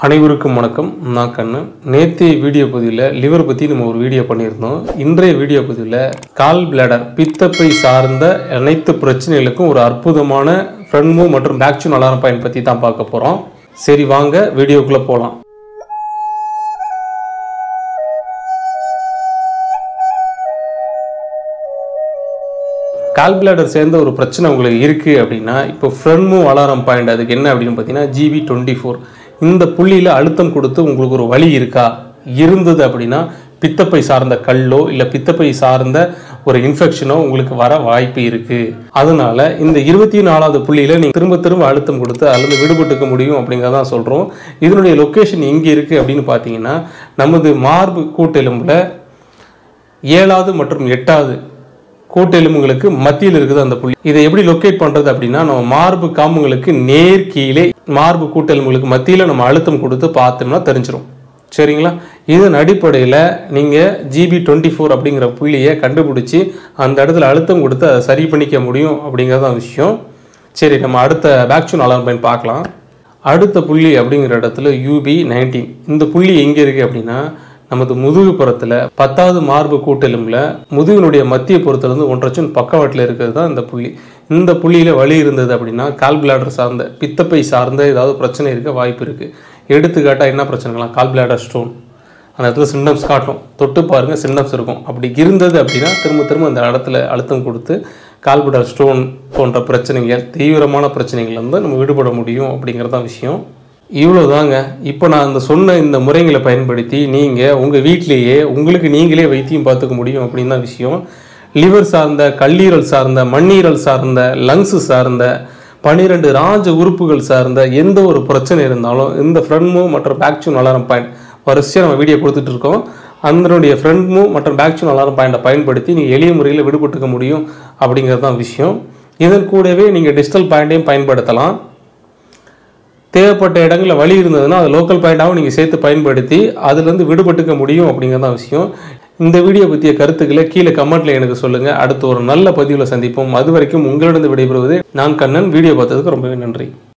அனைவருக்கும் வணக்கம் நான் கண்ணன் நேற்றைய வீடியோ பதிவில் லிவர் பற்றி நம்ம ஒரு வீடியோ பண்ணியிருந்தோம் இன்றைய வீடியோ பதிவில் கால் பிளாடர் பித்தப்பை சார்ந்த அனைத்து பிரச்சனைகளுக்கும் ஒரு அற்புதமான ஃப்ரண்ட் மூவ் மற்றும் பேக்சூன் அலாரம் பாயிண்ட் பற்றி தான் பார்க்க போகிறோம் சரி வாங்க வீடியோக்குள்ளே போகலாம் கால் பிளாடர் சேர்ந்த ஒரு பிரச்சனை உங்களுக்கு இருக்குது அப்படின்னா இப்போ ஃப்ரண்ட் மூவ் அலாரம் பாயிண்ட் அதுக்கு என்ன அப்படின்னு பார்த்தீங்கன்னா ஜிபி டுவெண்ட்டி ஃபோர் இந்த புள்ளியில் அழுத்தம் கொடுத்து உங்களுக்கு ஒரு வலி இருக்கா இருந்தது அப்படின்னா பித்தப்பை சார்ந்த கல்லோ இல்லை பித்தப்பை சார்ந்த ஒரு இன்ஃபெக்ஷனோ உங்களுக்கு வர வாய்ப்பு இருக்குது அதனால இந்த இருபத்தி நாலாவது புள்ளியில் நீங்கள் திரும்ப திரும்ப அழுத்தம் கொடுத்து அதில் விடுபட்டுக்க முடியும் அப்படிங்கிறதான் சொல்கிறோம் இதனுடைய லொக்கேஷன் எங்கே இருக்குது அப்படின்னு பார்த்தீங்கன்னா நமது மார்பு கூட்டெலும்பில் ஏழாவது மற்றும் எட்டாவது கூட்டெலும்புகளுக்கு மத்தியில் இருக்குது அந்த புள்ளி இதை எப்படி லொக்கேட் பண்ணுறது அப்படின்னா நம்ம மார்பு காம்புங்களுக்கு நேர் கீழே மார்பு கூட்டெலும்புகளுக்கு மத்தியில் நம்ம அழுத்தம் கொடுத்து பார்த்தோம்னா தெரிஞ்சிடும் சரிங்களா இதன் அடிப்படையில் நீங்கள் ஜிபி டுவெண்ட்டி ஃபோர் அப்படிங்கிற புள்ளியை கண்டுபிடிச்சி அந்த இடத்துல அழுத்தம் கொடுத்து அதை சரி பண்ணிக்க முடியும் அப்படிங்கிறது தான் விஷயம் சரி நம்ம அடுத்த பேக்சூன் அலாரம் பாயிண்ட் பார்க்கலாம் அடுத்த புள்ளி அப்படிங்கிற இடத்துல யூபி நைன்டீன் இந்த புள்ளி எங்கே இருக்குது அப்படின்னா நமது முதுகு புறத்தில் பத்தாவது மார்பு கூட்டெலும்பில் முதுகினுடைய மத்திய புறத்துலேருந்து ஒன்றரை பக்கவாட்டில் இருக்கிறது தான் இந்த புள்ளி இந்த புள்ளியில் வலி இருந்தது அப்படின்னா கால் பிளாடர் சார்ந்த பித்தப்பை சார்ந்த ஏதாவது பிரச்சனை இருக்க வாய்ப்பு இருக்குது எடுத்துக்காட்டால் என்ன பிரச்சனைலாம் கால் பிளாடர் ஸ்டோன் அந்த இடத்துல சிம்டம்ஸ் காட்டும் தொட்டு பாருங்கள் சிம்டம்ஸ் இருக்கும் அப்படி இருந்தது அப்படின்னா திரும்ப திரும்ப அந்த இடத்துல அழுத்தம் கொடுத்து கால்பிடர் ஸ்டோன் போன்ற பிரச்சனைகள் தீவிரமான பிரச்சனைகள் வந்து நம்ம விடுபட முடியும் அப்படிங்கிறது தான் விஷயம் இவ்வளோதாங்க இப்போ நான் அந்த சொன்ன இந்த முறைகளை பயன்படுத்தி நீங்கள் உங்கள் வீட்டிலேயே உங்களுக்கு நீங்களே வைத்தியம் பார்த்துக்க முடியும் அப்படின்னு தான் விஷயம் லிவர் சார்ந்த கல்லீரல் சார்ந்த மண்ணீரல் சார்ந்த லங்ஸு சார்ந்த பன்னிரெண்டு ராஜ உறுப்புகள் சார்ந்த எந்த ஒரு பிரச்சனை இருந்தாலும் இந்த ஃப்ரண்ட் மூவ் மற்றும் பேக்சூன் அலாரம் பாயிண்ட் வரிசையாக நம்ம வீடியோ கொடுத்துட்டு இருக்கோம் அதனுடைய ஃப்ரண்ட் மூவ் மற்றும் பேக்சூன் அலாரம் பாயிண்ட்டை பயன்படுத்தி நீங்கள் எளிய முறையில் விடுபட்டுக்க முடியும் அப்படிங்கிறது தான் விஷயம் இதன் கூடவே நீங்கள் டிஜிட்டல் பாயிண்ட்டையும் பயன்படுத்தலாம் தேவைப்பட்ட இடங்களில் வழி இருந்ததுன்னா அது லோக்கல் பாயிண்டாகவும் நீங்கள் சேர்த்து பயன்படுத்தி அதுலேருந்து விடுபட்டுக்க முடியும் அப்படிங்கிறது தான் விஷயம் இந்த வீடியோ பற்றிய கருத்துக்களை கீழே கமெண்ட்டில் எனக்கு சொல்லுங்கள் அடுத்து ஒரு நல்ல பதிவில் சந்திப்போம் அது வரைக்கும் உங்களிடம் விடைபெறுவது நான் கண்ணன் வீடியோ பார்த்ததுக்கு ரொம்பவே நன்றி